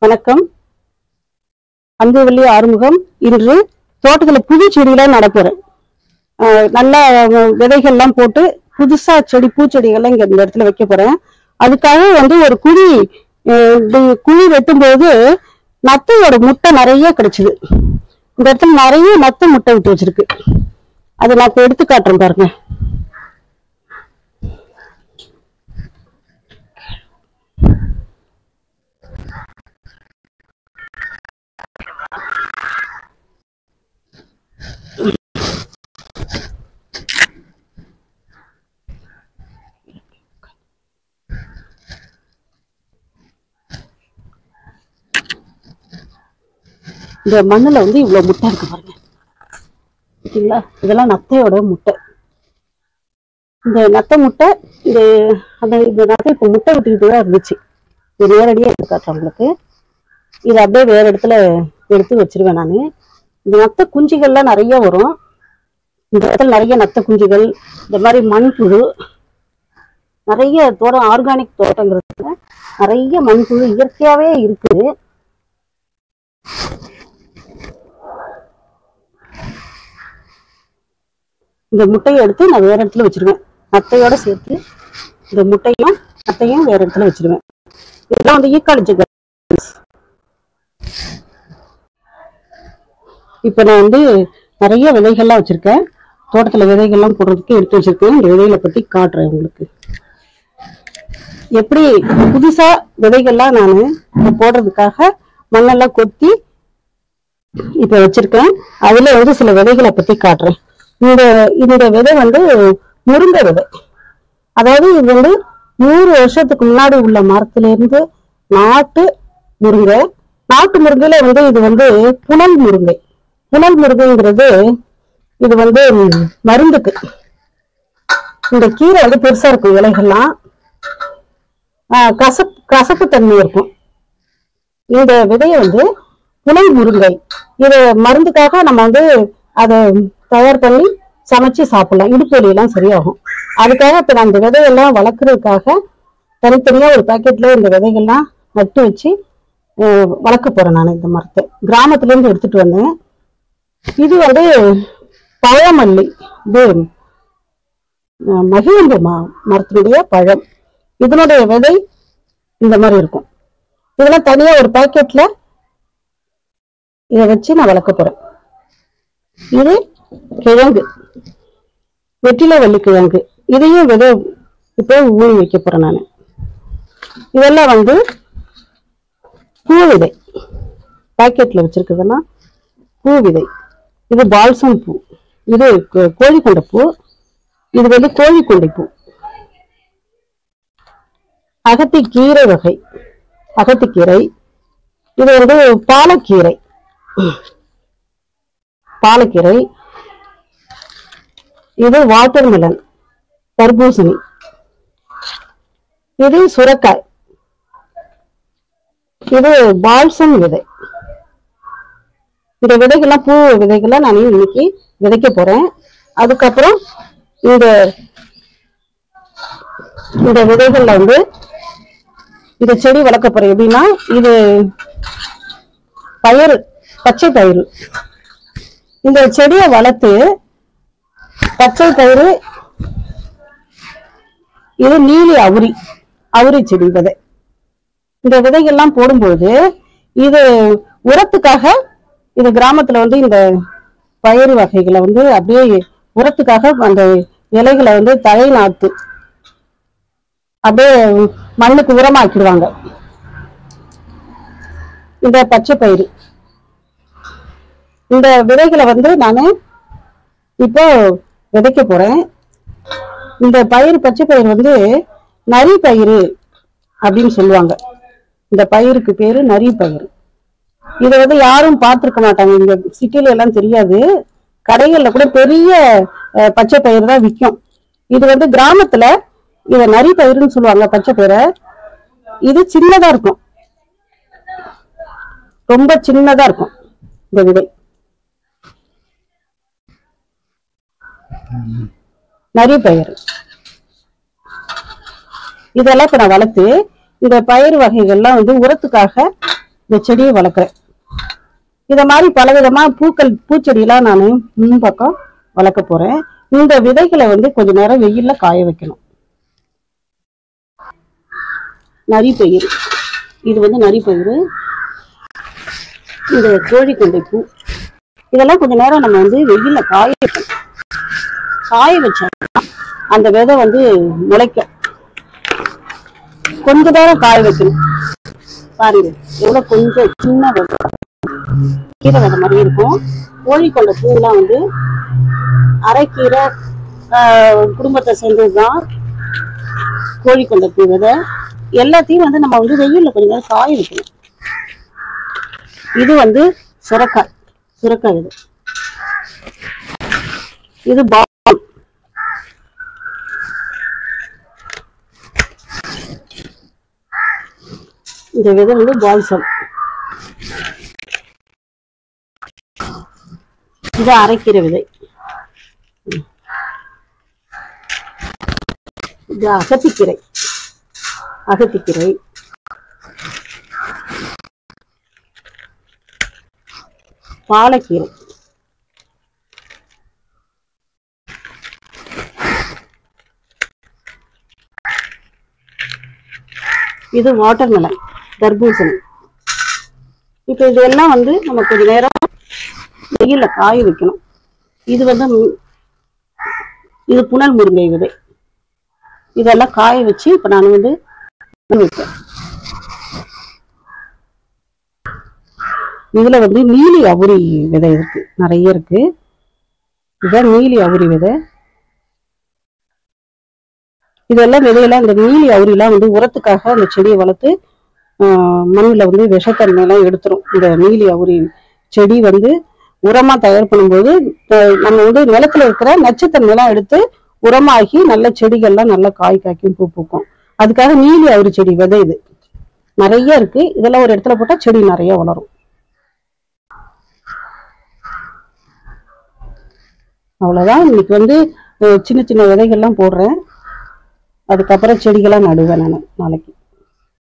வணக்கம் அன்புவள்ளி ஆறுமுகம் இன்று தோட்டத்துல புது செடியெல்லாம் நடக்கிறேன் நல்லா அஹ், விதைகள்லாம் போட்டு புதுசா செடி பூச்செடிகள்லாம் இங்க இந்த இடத்துல வைக்க போறேன் அதுக்காக வந்து ஒரு குழி அஹ், இப்படி குழி வெட்டும்போது நத்தையோட முட்டை நிறைய கிடைச்சது இந்த இடத்துல நிறைய நத்தை முட்டை விட்டு வச்சிருக்கு அதை நான் இப்ப எடுத்து காட்டுறேன் பாருங்க இந்த மண்ணுல வந்து இவ்வளவு முட்டை இருக்கு பாருங்க பார்த்தீங்களா இதெல்லாம் நத்தையோட முட்டை இந்த நத்தை முட்டை இந்த அந்த இந்த நத்தை இப்போ முட்டை விட்டுக்கிட்டு தான் இருந்துச்சு இது நேரடியாக எடுத்து காட்டுறேன் உங்களுக்கு இது அப்படியே வேற இடத்துல எடுத்து வச்சிருவேன் நான் இந்த நத்தை குஞ்சுகள்லாம் நிறைய வரும் இந்த இடத்துல நிறைய நத்தை குஞ்சுகள் இந்த மாதிரி மண்புழு நிறைய தோட்டம் ஆர்கானிக் தோட்டங்கிறது நிறைய மண்புழு இயற்கையாவே இருக்குது இந்த முட்டையை எடுத்து நான் வேற இடத்துல வச்சிருவேன் நத்தையோட சேர்த்து இந்த முட்டையும் நத்தையும் வேற இடத்துல வச்சிருவேன் இதெல்லாம் வந்து ஈக்காலஜி இப்ப நான் வந்து நிறைய விதைகள்லாம் வச்சிருக்கேன் தோட்டத்துல விதைகள்லாம் போடுறதுக்கு எடுத்து வச்சிருக்கேன் இந்த விதைகளை பத்தி காட்டுறேன் உங்களுக்கு எப்படி புதுசா விதைகள்லாம் நான் போடுறதுக்காக மண்ணெல்லாம் கொத்தி இப்ப வச்சிருக்கேன் அதுல வந்து சில விதைகளை பத்தி காட்டுறேன் இந்த இந்த விதை வந்து முருங்கை விதை அதாவது இது வந்து நூறு வருஷத்துக்கு முன்னாடி உள்ள மரத்துல இருந்து நாட்டு முருங்கை நாட்டு முருங்கையில வந்து இது வந்து புனல் முருங்கை புனல் முருங்கைங்கிறது இது வந்து மருந்துக்கு இந்த கீரை வந்து பெருசா இருக்கும் இலைகள்லாம் ஆஹ் கசப் கசப்பு தன்மை இருக்கும் இந்த விதையை வந்து புனல் முருங்கை இது மருந்துக்காக நம்ம வந்து அதை தயார் பண்ணி சமைச்சு சாப்பிடலாம் இடுப்பு வலி எல்லாம் சரியாகும் அதுக்காக இப்ப நான் இந்த விதையெல்லாம் வளர்க்கறதுக்காக தனித்தனியா ஒரு பாக்கெட்ல இந்த விதைகள்லாம் நட்டு வச்சு அஹ், வளர்க்க போறேன் நான் இந்த மரத்தை கிராமத்துல இருந்து எடுத்துட்டு வந்தேன் இது வந்து பழமல்லி இது அஹ், மகிழம்பு மா மரத்தினுடைய பழம் இதனுடைய விதை இந்த மாதிரி இருக்கும் இதெல்லாம் தனியா ஒரு பாக்கெட்ல இதை வச்சு நான் வளர்க்க போறேன் இது கிழங்கு வெற்றிலை வள்ளி கிழங்கு இதையும் விதை இப்போ ஊறி வைக்க போறேன் நான் இதெல்லாம் வந்து பூ விதை பாக்கெட்ல வச்சிருக்கிறதெல்லாம் பூ விதை இது பால்சம் பூ இது கோ- கோழிக்கொண்டை பூ இது வந்து கோழிக்கொண்டை பூ அகத்தி கீரை வகை அகத்திக்கீரை இது வந்து பாலக்கீரை பாலக்கீரை இது வாட்டர்மெலன் தர்பூசணி இது சுரக்காய் இது பால்சம் விதை இந்த விதைகள்லாம் பூ விதைகள்லாம் நான் இன்னைக்கு விதைக்க போறேன் அதுக்கப்புறம் இந்த இந்த விதைகள்ல வந்து இந்த செடி வளர்க்க போறேன் எப்படின்னா இது பயிர் பச்சை பயிறு இந்த செடியை வளர்த்து பச்சை பயிறு இது நீலி அவுரி அவுரி செடி விதை இந்த விதைகள்லாம் போடும்போது இது உரத்துக்காக இது கிராமத்துல வந்து இந்த பயிர் வகைகளை வந்து அப்படியே உரத்துக்காக அந்த இலைகளை வந்து தழை நாத்து அப்படியே மண்ணுக்கு உரமாக்கிடுவாங்க இந்த பச்சை பயிறு இந்த விதைகளை வந்து நான் இப்போ விதைக்க போறேன் இந்த பயிர் பச்சை பயிர் வந்து நரி பயிறு அப்படின்னு சொல்லுவாங்க இந்த பயிருக்கு பேரு நரி பயிர் இதை வந்து யாரும் பார்த்திருக்க மாட்டாங்க இங்க சிட்டில எல்லாம் தெரியாது கடைகள்ல கூட பெரிய அஹ், பச்சை பயிர் தான் விற்கும் இது வந்து கிராமத்துல இத நரி பயிர்னு சொல்லுவாங்க பச்சை பயிரை இது சின்னதா இருக்கும் ரொம்ப சின்னதா இருக்கும் இந்த விதை நரி பயிர் இதெல்லாம் இப்ப நான் வளர்த்து இந்த பயிர் வகைகள்லாம் வந்து உரத்துக்காக இந்த செடியை வளர்க்குறேன் இத மாதிரி பலவிதமா பூக்கள் பூச்செடியெல்லாம் நான் முன்பக்கம் வளர்க்க போறேன் இந்த விதைகளை வந்து கொஞ்ச நேரம் வெயில்ல காய வைக்கணும் நரி பயிர் இது வந்து நரி பயிர் இந்த கோழி கொண்டை பூ இதெல்லாம் கொஞ்ச நேரம் நம்ம வந்து வெயில்ல காய வைக்கணும் காய வச்சோம்னா அந்த விதை வந்து முளைக்கும் கொஞ்ச நேரம் காய வைக்கணும் பாருங்க எவ்வளவு கொஞ்சம் சின்ன விதை கீரை விதை மாதிரி இருக்கும் கோழி கொண்ட பூலாம் வந்து அரைக்கீரை ஆஹ், குடும்பத்தை சேர்ந்ததுதான் கோழி கொண்ட பூ விதை எல்லாத்தையும் வந்து நம்ம வந்து வெயில்ல கொஞ்ச நேரம் காய வைக்கணும் இது வந்து சுரக்காய் சுரக்காய் இது இது பால் இந்த விதை வந்து பால்சம் இது அரைக்கிற விதை இது அகத்திக்கீரை அகத்திக்கீரை பாலக்கீரை இது வாட்டர்மெலன் தர்பூசணி இப்போ இதெல்லாம் வந்து நம்ம கொஞ்ச நேரம் வெயில்ல காய வைக்கணும் இது வந்து மு- இது புனல் முருங்கை விதை இதெல்லாம் காய வச்சு இப்ப நான் வந்து வைப்பேன் இதுல வந்து நீலி அவுரி விதை இருக்கு நிறைய இருக்கு இதான் நீலி அவுரி விதை இதெல்லாம் விதையெல்லாம் இந்த நீலி அவுரிலாம் வந்து உரத்துக்காக அந்த செடியை வளர்த்து ஆஹ், மண்ணுல வந்து விஷத்தன்மையெல்லாம் எடுத்துரும் இந்த நீலி அவுரி செடி வந்து உரமா தயார் பண்ணும்போது அஹ், நம்ம வந்து நிலத்துல இருக்கிற நச்சுத்தன்மையெல்லாம் எடுத்து உரமாகி நல்ல செடிகள்லாம் நல்லா காய் காய்க்கும் பூ பூக்கும் அதுக்காக நீலி அவுரி செடி விதை இது நிறைய இருக்கு இதெல்லாம் ஒரு இடத்துல போட்டா செடி நிறைய வளரும் அவ்வளவுதான் இன்னைக்கு வந்து அஹ், சின்ன சின்ன விதைகள்லாம் போடுறேன் அதுக்கப்புறம் செடிகள்லாம் நடுவேன் நான் நாளைக்கு